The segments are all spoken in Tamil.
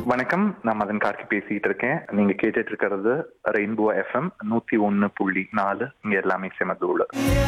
வணக்கம் நான் மதன் கார்கி பேசிட்டு இருக்கேன் நீங்க கேட்டுட்டு இருக்கிறது ரெயின்போ எஃப்எம் நூத்தி ஒன்னு புள்ளி நாலு இங்க எல்லாமே செமதூள்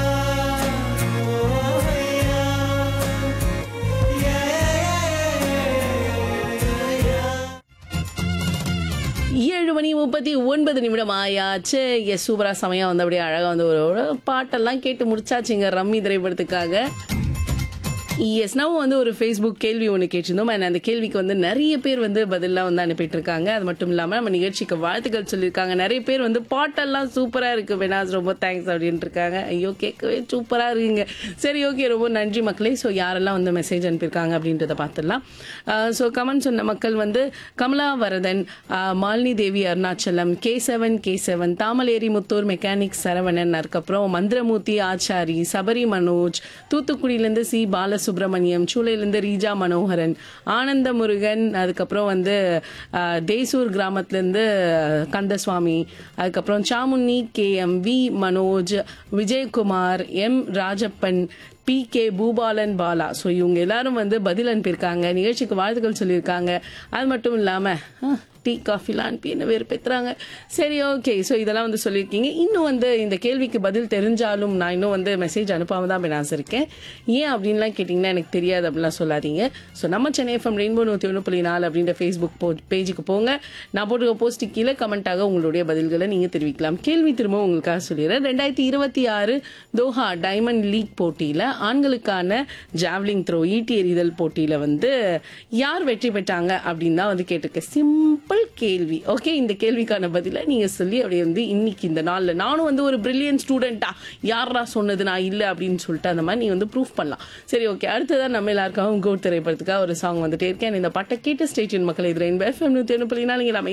ஏழு மணி முப்பத்தி ஒன்பது நிமிடம் ஆயாச்சு எஸ் சூப்பரா சமயம் வந்து அப்படியே அழகா வந்து ஒரு ஒரு பாட்டெல்லாம் கேட்டு முடிச்சாச்சுங்க ரம்மி திரைப்படத்துக்காக எஸ் நம்ம வந்து ஒரு ஃபேஸ்புக் கேள்வி ஒன்று கேட்டிருந்தோம் and அந்த கேள்விக்கு வந்து நிறைய பேர் வந்து பதிலாம் வந்து அனுப்பிட்டு இருக்காங்க அது மட்டும் இல்லாமல் நம்ம நிகழ்ச்சிக்கு வாழ்த்துக்கள் சொல்லியிருக்காங்க நிறைய பேர் வந்து பாட்டெல்லாம் சூப்பராக இருக்கு பெனாஸ் ரொம்ப தேங்க்ஸ் அப்படின்ட்டு இருக்காங்க ஐயோ கேட்கவே சூப்பராக இருக்குங்க சரி ஓகே ரொம்ப நன்றி மக்களே ஸோ யாரெல்லாம் வந்து மெசேஜ் அனுப்பியிருக்காங்க அப்படின்றத பார்த்துடலாம் ஸோ கமெண்ட் சொன்ன மக்கள் வந்து கமலா வரதன் ஆஹ் Malini Devi Arunachalam K seven K seven Thamaleri Muthur mechanic Saravanan அதுக்கப்புறம் மந்திரமூர்த்தி ஆச்சாரி சபரி மனோஜ் தூத்துக்குடியிலேருந்து சி பாலசுப்ரமணியம் சூளையிலேருந்து ரீஜா மனோகரன் ஆனந்த முருகன் அதுக்கப்புறம் வந்து ஆஹ், தேசூர் கிராமத்துலேருந்து கந்தசுவாமி அதுக்கப்புறம் Chamunni K M V Manoj Vijayakumar M Rajappan P K Boopalan Bala so இவங்க எல்லாரும் வந்து பதில் அனுப்பியிருக்காங்க நிகழ்ச்சிக்கு வாழ்த்துக்கள் சொல்லியிருக்காங்க அது மட்டும் இல்லாமல் டீ காஃபிலாம் அனுப்பி என்ன வேறு பெற்றுறாங்க சரி ஓகே ஸோ இதெல்லாம் வந்து சொல்லியிருக்கீங்க இன்னும் வந்து இந்த கேள்விக்கு பதில் தெரிஞ்சாலும் நான் இன்னும் வந்து மெசேஜ் அனுப்பாம தான் நான் இருக்கேன் ஏன் அப்படின்லாம் கேட்டிங்கன்னா எனக்கு தெரியாது அப்படின்லாம் சொல்லாதீங்க ஸோ நம்ம சென்னை எஃப்எம் ரெயின்போ நூற்றி ஒன்று புள்ளி நாலு அப்படின்ற ஃபேஸ்புக் போ பேஜுக்கு போங்க நான் போட்டுக்க போஸ்ட் கீழே கமெண்ட்டாக உங்களுடைய பதில்களை நீங்கள் தெரிவிக்கலாம் கேள்வி திரும்ப உங்களுக்காக சொல்லிடுறேன் ரெண்டாயிரத்தி இருபத்தி ஆறு தோஹா டைமண்ட் லீக் போட்டியில் ஆண்களுக்கான ஜாவ்லிங் த்ரோ ஈட்டி எறிதல் போட்டியில் வந்து யார் வெற்றி பெற்றாங்க அப்படின்னு தான் வந்து கேட்டிருக்கேன் சிம்பிள் கேள்வி ஓகே இந்த கேள்விக்கான பதிலை நீங்கள் சொல்லி அப்படியே வந்து இன்னைக்கு இந்த நாளில் நானும் வந்து ஒரு பிரில்லியன்ட் ஸ்டூடெண்ட்டா யாரா சொன்னது நான் இல்லை அப்படின்னு சொல்லிட்டு அந்த மாதிரி நீ வந்து ப்ரூஃப் பண்ணலாம் சரி ஓகே அடுத்ததான் நம்ம எல்லாருக்காகவும் கோட் திரைப்படத்துக்காக ஒரு சாங் வந்துட்டே இருக்கேன் இந்த பட்டை கேட்ட ஸ்டேஷன் மக்கள் இது ரெயின்போ எஃப்எம் நூற்றி ஒன்று புள்ளி நாலு இங்கே